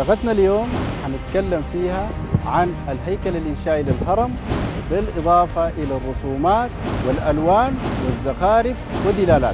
حلقتنا اليوم حنتكلم فيها عن الهيكل الإنشائي للهرم بالإضافة إلى الرسومات والألوان والزخارف والدلالات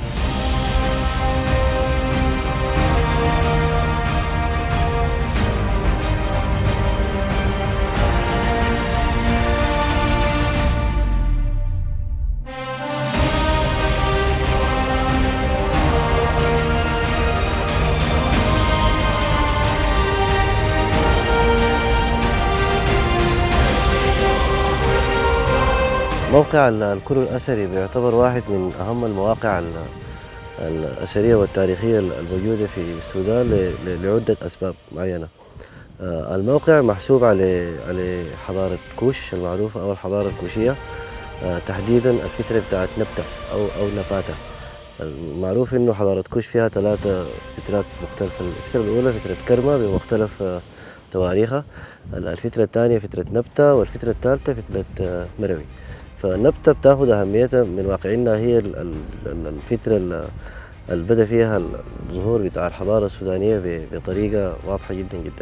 موقع ال- الكرو الأثري بيعتبر واحد من أهم المواقع ال- الأثرية والتاريخية الموجودة في السودان ل- ل- لعدة أسباب معينة آه، الموقع محسوب على على حضارة كوش المعروفة أو الحضارة الكوشية آه، تحديدا الفترة بتاعت نبتة أو أو نباتة المعروف إنه حضارة كوش فيها ثلاثة فترات مختلفة الفترة الأولى فترة كرمة بمختلف آه، تواريخها الفترة الثانية فترة نبتة والفترة الثالثة فترة آه، مروي فالنبتة بتاخد أهميتها من واقعنا هي ال- ال- ال- الفترة ال- اللي بدأ فيها الظهور بتاع الحضارة السودانية ب- بطريقة واضحة جدا جدا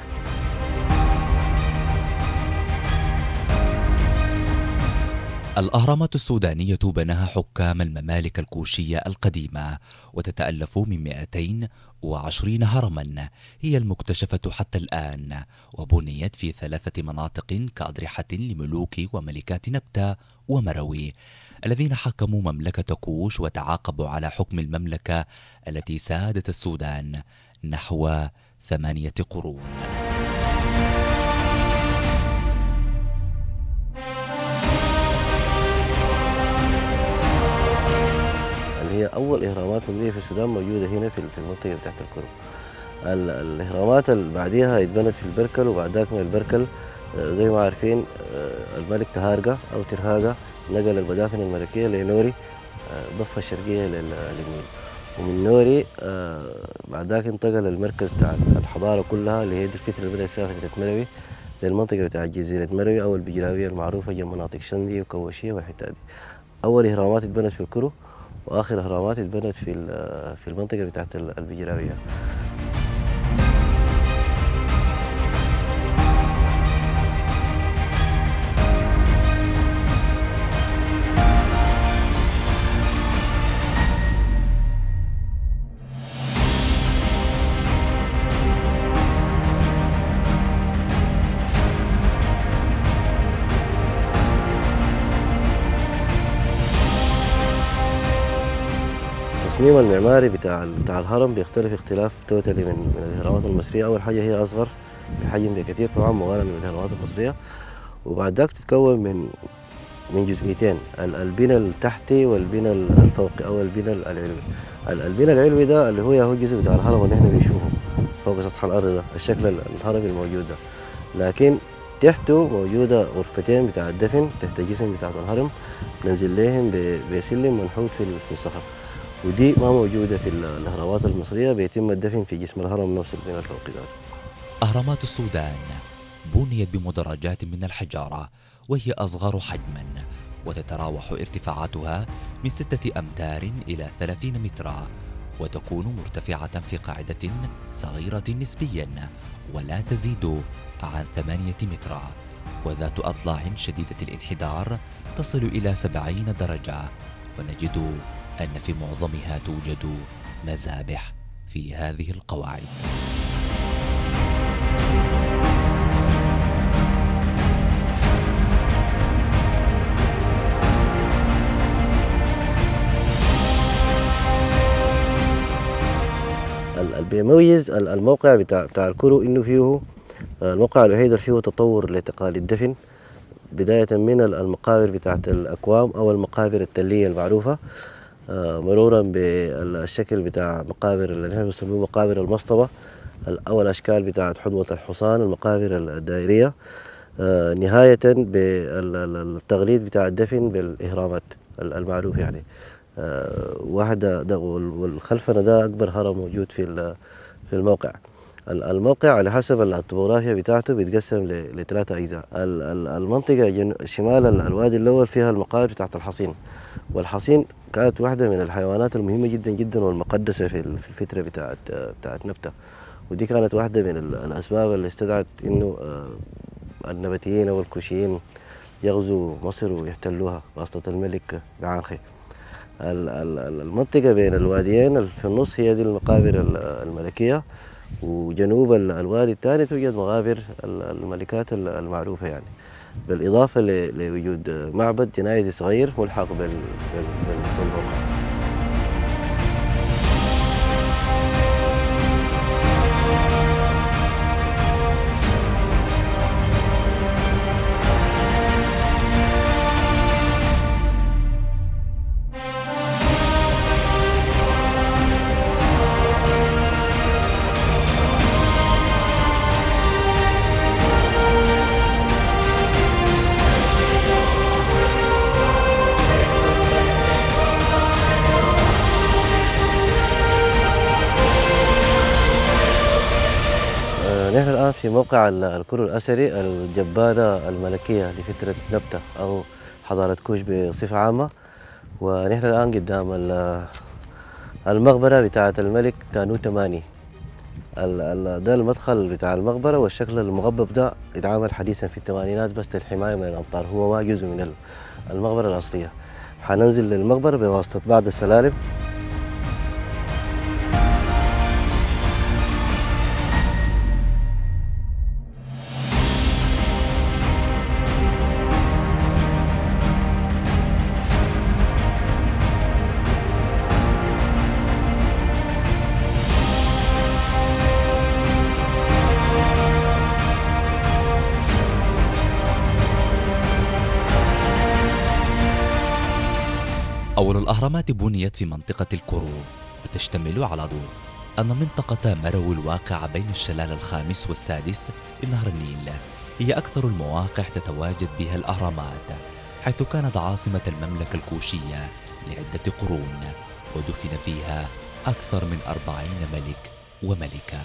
الأهرامات السودانية بناها حكام الممالك الكوشية القديمة وتتألف من 220 هرما هي المكتشفة حتى الآن وبنيت في ثلاثة مناطق كأضرحة لملوك وملكات نبتة ومروي الذين حكموا مملكة كوش وتعاقبوا على حكم المملكة التي سادت السودان نحو ثمانية قرون اللي هي أول إهرامات مبنية في السودان موجودة هنا في في المنطقة بتاعت الكرو ال- الإهرامات اللي بعديها اتبنت في البركل وبعد ذاك من البركل آه، زي ما عارفين آه، الملك تهارقة أو ترهاقة نقل المدافن الملكية لنوري آه، الضفة الشرقية لل- للنيل ومن نوري آه، بعد ذاك انتقل المركز بتاع الحضارة كلها اللي هي دي الفترة اللي بدأت فيها فترة مروي للمنطقة بتاعت جزيرة مروي أو البجراوية المعروفة جنب مناطق شندي وكوشية والحتة دي أول إهرامات اتبنت في الكرو واخر اهرامات اتبنت في ال- في المنطقه بتاعت ال- البجراويه التصميم المعماري بتاع ال- بتاع الهرم بيختلف اختلاف توتالي من من الاهرامات المصريه اول حاجه هي اصغر بحجم بكثير طبعا مقارنه بالاهرامات المصريه وبعد ذاك تتكون من من جزئيتين ال- البناء التحتي والبناء ال- الفوقي او البناء ال- العلوي ال- البناء العلوي ده اللي هو هو الجزء بتاع الهرم اللي احنا بنشوفه فوق سطح الارض ده الشكل ال- الهرمي الموجود ده لكن تحته موجودة غرفتين بتاع الدفن تحت الجسم بتاع الهرم ننزل لهم ب- بسلم منحوت في ال- في الصخر ودي ما موجودة في ال- الأهرامات المصرية بيتم الدفن في جسم الهرم نفس البناء الفوقي ده أهرامات السودان بنيت بمدرجات من الحجارة وهي أصغر حجما وتتراوح ارتفاعاتها من ستة أمتار إلى ثلاثين مترا وتكون مرتفعة في قاعدة صغيرة نسبيا ولا تزيد عن ثمانية مترا وذات أضلاع شديدة الانحدار تصل إلى سبعين درجة ونجد أن في معظمها توجد مذابح في هذه القواعد ال- اللي بيميز ال- الموقع بتاع بتاع الكرو انه فيه الموقع الوحيد اللي فيه تطور لتقاليد الدفن بداية من ال- المقابر بتاعت الأكوام أو المقابر التلية المعروفة آه، مرورا بالشكل بتاع مقابر اللي نحن بنسميه مقابر المصطبة ال- أو الأشكال بتاعت حدوة الحصان المقابر الدائرية آه، نهاية بالتغليد بتاع الدفن بالإهرامات ال- المعروف يعني آه، واحدة ده وال- والخلفنا ده أكبر هرم موجود في ال- في الموقع ال- الموقع على حسب الطبوغرافيا بتاعته بيتقسم ل- لثلاثة أجزاء ال- ال- المنطقة جن- شمال ال- الوادي الأول فيها المقابر بتاعت الحصين والحصين كانت واحدة من الحيوانات المهمة جدا جدا والمقدسة في ال- في الفترة بتاعت بتاعت نبتة ودي كانت واحدة من ال- الأسباب اللي استدعت إنه آه، النباتيين أو الكوشيين يغزوا مصر ويحتلوها واسطة الملك بعانخي ال- ال- ال- المنطقة بين الواديين اللي في النص هي دي المقابر ال- الملكية وجنوب ال- الوادي الثاني توجد مقابر ال- الملكات ال- المعروفة يعني بالإضافة ل- لوجود معبد جنايزي صغير ملحق بال- بال- بال- بالموقع آه، نحن الآن في موقع ال- الكرو الأثري الجبانة الملكية لفترة نبتة أو حضارة كوش بصفة عامة ونحن الآن قدام ال- المقبرة بتاعة الملك تانو تماني ال- ال- ده المدخل بتاع المقبرة والشكل المغبب ده اتعمل حديثا في الثمانينات بس للحماية من الأمطار هو ما جزء من ال- المقبرة الأصلية حننزل للمقبرة بواسطة بعض السلالم أول الأهرامات بنيت في منطقة الكرو وتشتمل على ضوء أن منطقة مرو الواقعة بين الشلال الخامس والسادس لنهر النيل هي أكثر المواقع تتواجد بها الأهرامات حيث كانت عاصمة المملكة الكوشية لعدة قرون ودفن فيها أكثر من أربعين ملك وملكة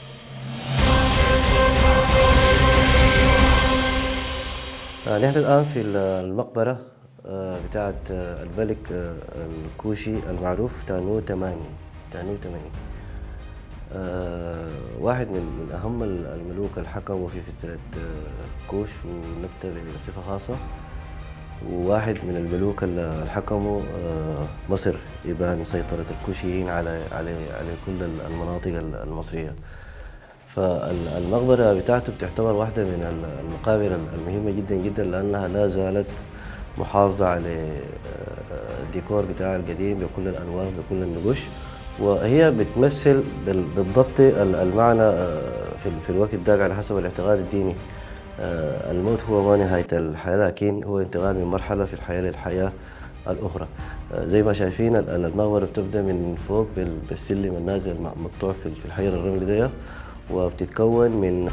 آه، نحن الآن في ال- المقبرة آه، بتاعت آه، الملك آه، الكوشي المعروف تانو تماني تانو تماني آه، واحد من من أهم ال- الملوك اللي حكموا في فترة آه، كوش ونبتة بصفة خاصة وواحد من الملوك اللي حكموا آه، مصر إبان سيطرة الكوشيين على على على كل المناطق المصرية فالمقبرة بتاعته بتعتبر واحدة من ال- المقابر المهمة جدا جدا لأنها لا زالت محافظة على آه، الديكور بتاعها القديم بكل الألوان بكل النقوش وهي بتمثل بال- بالضبط ال- المعنى آه، في ال- في الوقت ده على حسب الاعتقاد الديني آه، الموت هو ما نهاية الحياة لكن هو انتقال من مرحلة في الحياة للحياة الأخرى آه، زي ما شايفين ال- ال- المقبرة بتبدأ من فوق بال- بالسلم النازل مع- مقطوع في في الحجر الرملي ده وبتتكون من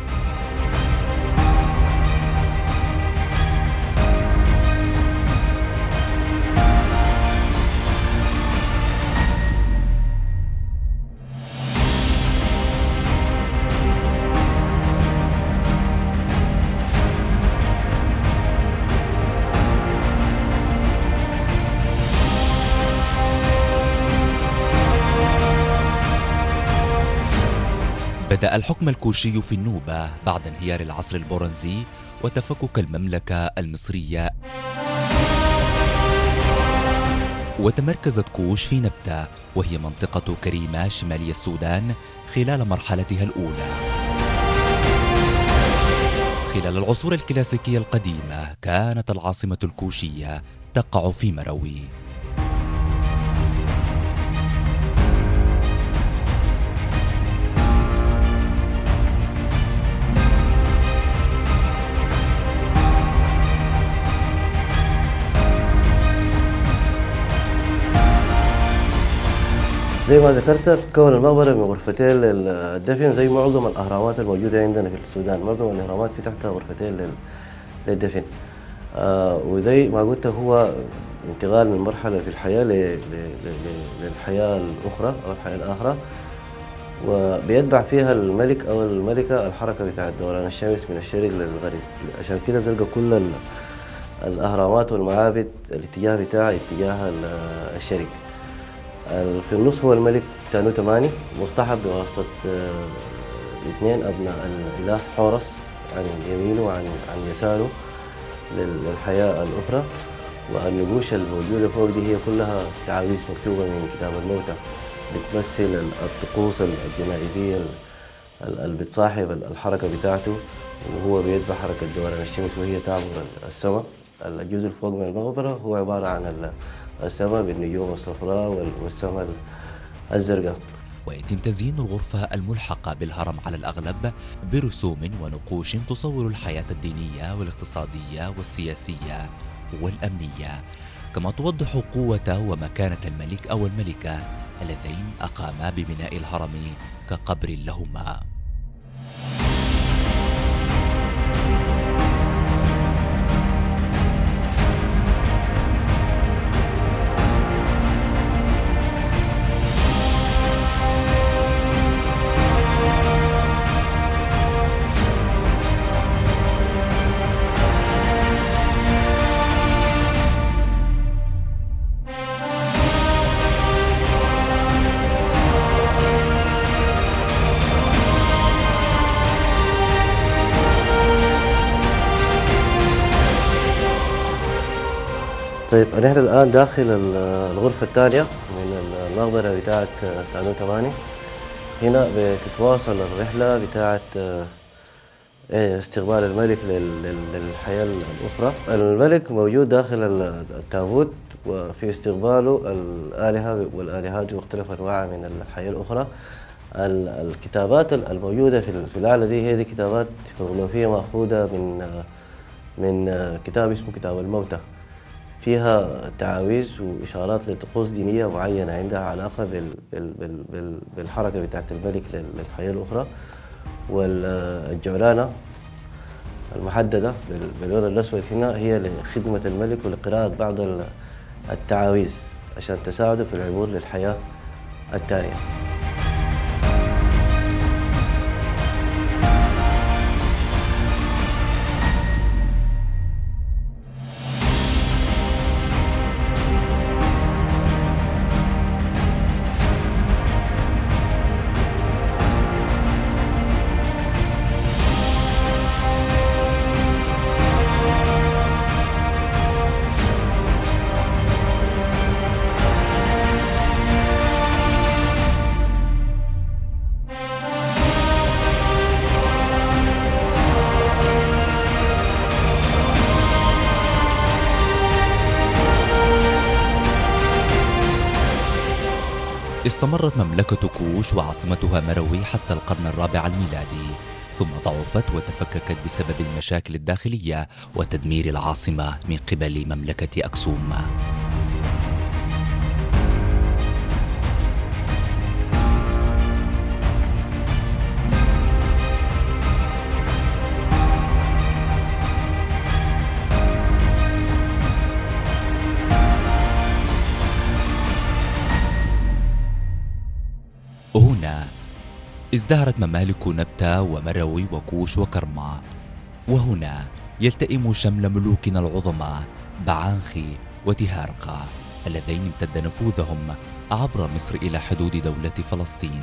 بدأ الحكم الكوشي في النوبة بعد انهيار العصر البرونزي وتفكك المملكة المصرية وتمركزت كوش في نبتة وهي منطقة كريمة شمالي السودان خلال مرحلتها الأولى خلال العصور الكلاسيكية القديمة كانت العاصمة الكوشية تقع في مروي زي ما ذكرت تتكون المقبرة من غرفتين للدفن زي معظم الأهرامات الموجودة عندنا في السودان معظم الأهرامات في تحتها غرفتين لل- للدفن آه وزي ما قلت هو انتقال من مرحلة في الحياة ل- ل- ل- للحياة الأخرى أو الحياة الآخرة وبيتبع فيها الملك أو الملكة الحركة بتاعت دوران الشمس من الشرق للغرب عشان كده بتلقى كل ال- الأهرامات والمعابد الاتجاه بتاعها اتجاه ال- الشرق ال- في النص هو الملك تانو تماني مصطحب بواسطة آه، اثنين أبناء الإله حورس عن يمينه وعن عن يساره للحياة الأخرى والنقوش الموجودة فوق دي هي كلها تعاويذ مكتوبة من كتاب الموتى بتمثل الطقوس الجنائزية اللي بتصاحب الحركة بتاعته وهو بيتبع حركة دوران الشمس وهي تعبر السماء الجزء اللي فوق من المغبرة هو عبارة عن السماء بالنجوم الصفراء والسماء الزرقاء ويتم تزيين الغرفة الملحقة بالهرم على الأغلب برسوم ونقوش تصور الحياة الدينية والاقتصادية والسياسية والأمنية كما توضح قوة ومكانة الملك أو الملكة اللذين أقاما ببناء الهرم كقبر لهما طيب نحن الآن داخل الغرفة الثانية من المقبرة بتاعة تانو تماني هنا بتتواصل الرحلة بتاعة إيه، استقبال الملك للحياة الأخرى الملك موجود داخل التابوت وفي استقباله الآلهة والآلهات ومختلف أنواع من الحياة الأخرى الكتابات الموجودة في الأعلى دي هي دي كتابات هيروغليفية مأخوذة من من كتاب اسمه كتاب الموتى فيها تعاويذ وإشارات لطقوس دينية معينة عندها علاقة بال بال بال بال بالحركة بتاعت الملك للحياة الأخرى والجعلانة المحددة باللون الأسود هنا هي لخدمة الملك ولقراءة بعض التعاويذ عشان تساعده في العبور للحياة التانية استمرت مملكة كوش وعاصمتها مروي حتى القرن الرابع الميلادي ثم ضعفت وتفككت بسبب المشاكل الداخلية وتدمير العاصمة من قبل مملكة أكسوم ازدهرت ممالك نبتة ومروي وكوش وكرما وهنا يلتئم شمل ملوكنا العظماء بعانخي وتهارقا اللذين امتد نفوذهم عبر مصر إلى حدود دولة فلسطين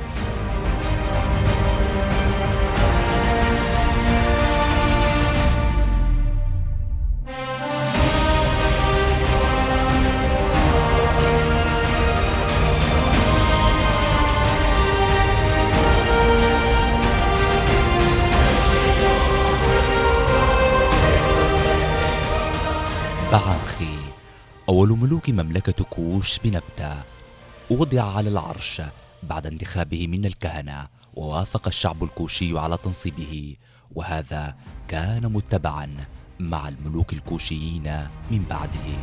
بعانخي أول ملوك مملكة كوش بنبتة وضع على العرش بعد انتخابه من الكهنة ووافق الشعب الكوشي على تنصيبه وهذا كان متبعا مع الملوك الكوشيين من بعده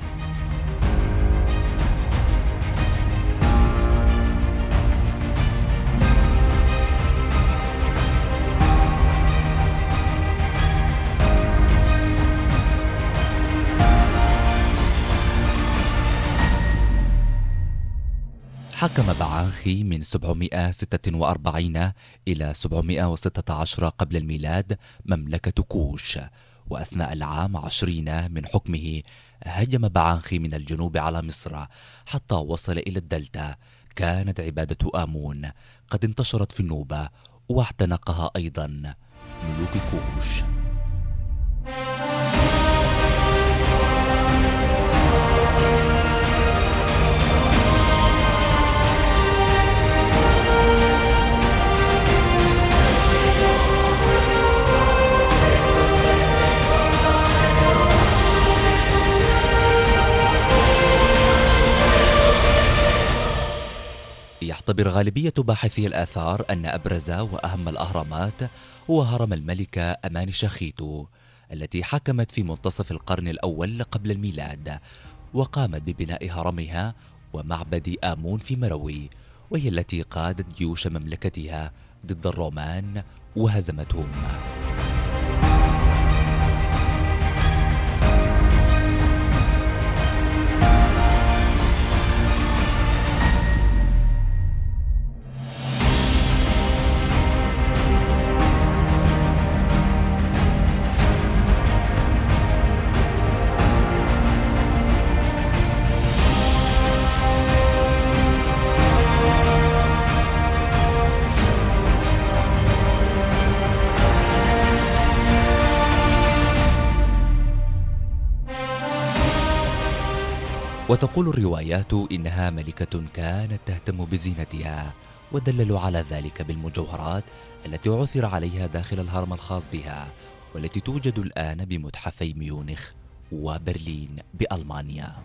حكم بعانخي من 746 إلى 716 قبل الميلاد مملكة كوش وأثناء العام عشرين من حكمه هجم بعانخي من الجنوب على مصر حتى وصل إلى الدلتا كانت عبادة آمون قد انتشرت في النوبة واعتنقها أيضا ملوك كوش يعتبر غالبية باحثي الآثار أن أبرز وأهم الأهرامات هو هرم الملكة أمان شخيتو التي حكمت في منتصف القرن الأول قبل الميلاد وقامت ببناء هرمها ومعبد آمون في مروي وهي التي قادت جيوش مملكتها ضد الرومان وهزمتهم وتقول الروايات إنها ملكة كانت تهتم بزينتها ودللوا على ذلك بالمجوهرات التي عثر عليها داخل الهرم الخاص بها والتي توجد الآن بمتحفي ميونخ وبرلين بألمانيا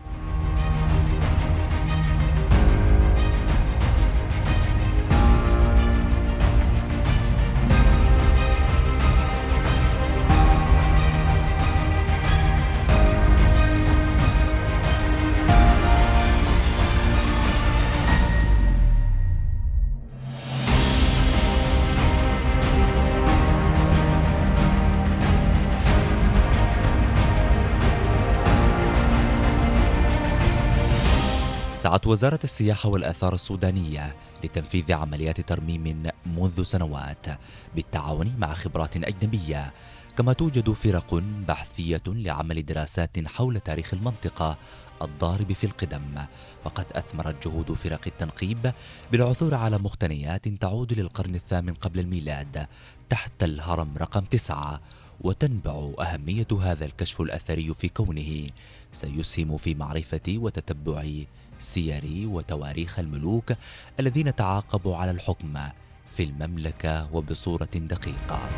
سعت وزارة السياحة والآثار السودانية لتنفيذ عمليات ترميم منذ سنوات بالتعاون مع خبرات أجنبية كما توجد فرق بحثية لعمل دراسات حول تاريخ المنطقة الضارب في القدم وقد أثمرت جهود فرق التنقيب بالعثور على مقتنيات تعود للقرن الثامن قبل الميلاد تحت الهرم رقم تسعة وتنبع أهمية هذا الكشف الأثري في كونه سيسهم في معرفة وتتبع سير وتواريخ الملوك الذين تعاقبوا على الحكم في المملكة وبصورة دقيقة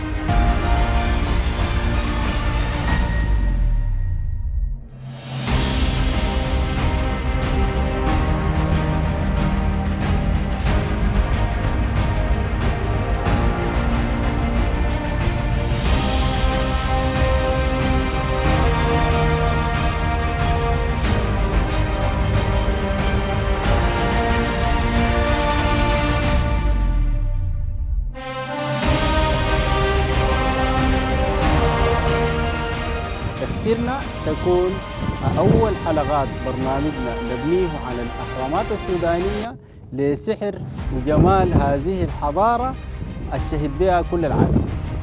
اخترنا تكون أول حلقات برنامجنا نبنيه على الأهرامات السودانية لسحر وجمال هذه الحضارة الشهد بها كل العالم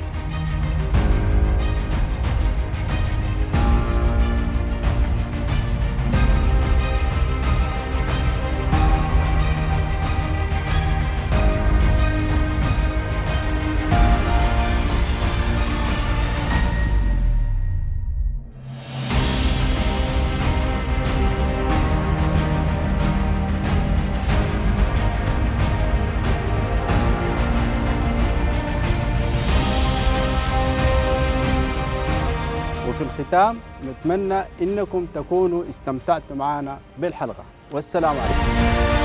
وفي الختام نتمنى انكم تكونوا استمتعتوا معنا بالحلقه والسلام عليكم